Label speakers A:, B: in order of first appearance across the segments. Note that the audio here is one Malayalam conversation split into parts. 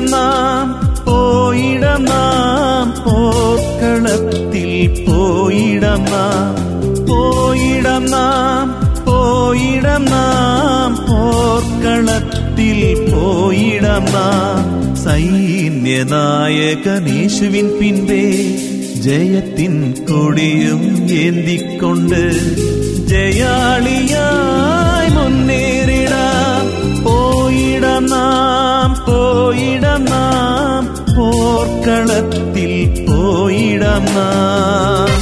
A: നാം പോയിടം നാം പോർക്കളത്തിൽ പോയിടം നാം പോയിടം നാം പോയിടം നാം പോർക്കളത്തിൽ പോയിടം നാം സൈന്യനായകനേശുവിൻ പിൻപേ ജയത്തിൻ കൊടിയും ഏന്തിക്കൊണ്ട് ജയാളിയായി മുന്നേറിടാം പോയിടം നാം പോയിടം നാം പോർക്കളത്തിൽ പോയിടം നാം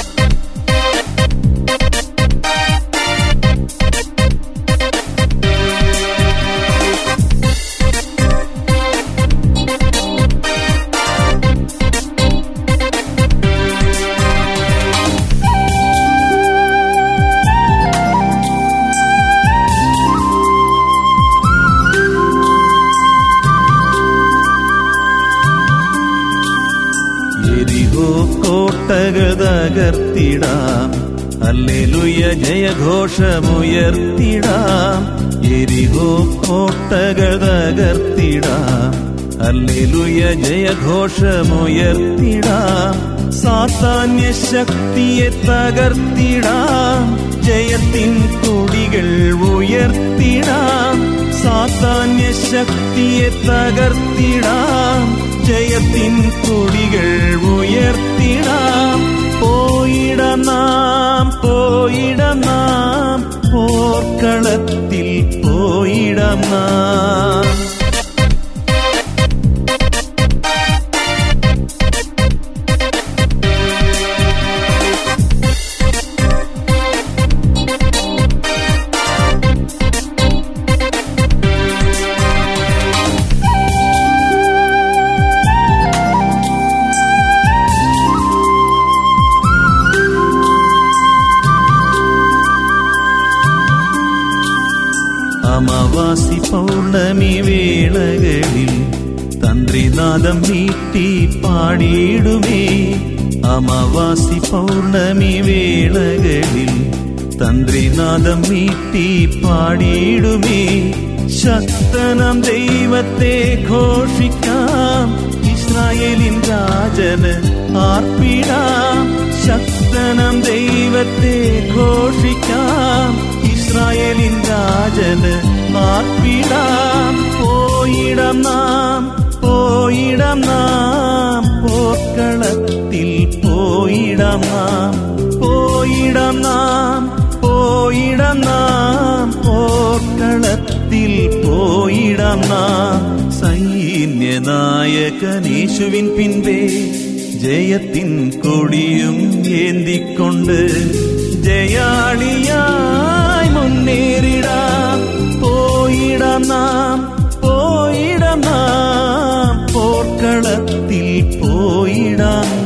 A: എരിഹോ കോട്ടകൾ തകർത്തിടാം അല്ലെലുയ ജയഘോഷമുയർത്തിടാം എരിഹോ കോട്ടകൾ തകർത്തിടാം അല്ലെലുയ ജയഘോഷമുയർത്തിടാം സാത്താന്യ ശക്തിയെ തകർത്തിടാം ജയത്തിൻ കൊടികൾ ഉയർത്തിടാം സാത്താന്യ ശക്തിയെ തകർത്തിടാം ജയത്തിൻ കൊടികൾ ഉയർത്തിടാം പോയിടം നാം പോയിടം നാം പോർക്കളത്തിൽ പോയിടം നാം അമാവാസി പൗർണമി വേളകളിൽ തന്ത്രിനാദം വീട്ടി പാടിയിടുമേ അമാവാസി പൗർണമി വേളകളിൽ തന്ത്രിനാദം വീട്ടി പാടിയിടുമേ ശക്തനം ദൈവത്തെ ഘോഷിക്കാം ഇസ്രായേലിൻ രാജന് ആർപ്പിടാം ശക്തനം ദൈവത്തെ ഘോഷിക്കാം ഇസ്രായേലിൻ രാജന് ആർപ്പിടാം പോയിടം നാം പോയിടം നാം പോർക്കളത്തിൽ പോയിടം നാം പോയിടം നാം പോയിടം നാം പോർക്കളത്തിൽ പോയിടം നാം സൈന്യനായകനേശുവിൻ പിൻപേ ജയത്തിൻ കൊടിയും ഏന്തിക്കൊണ്ട് ജയാളിയായി മുന്നേറിടാം പോയിടം നാം പോയിടം നാം പോർക്കളത്തിൽ പോയിടാം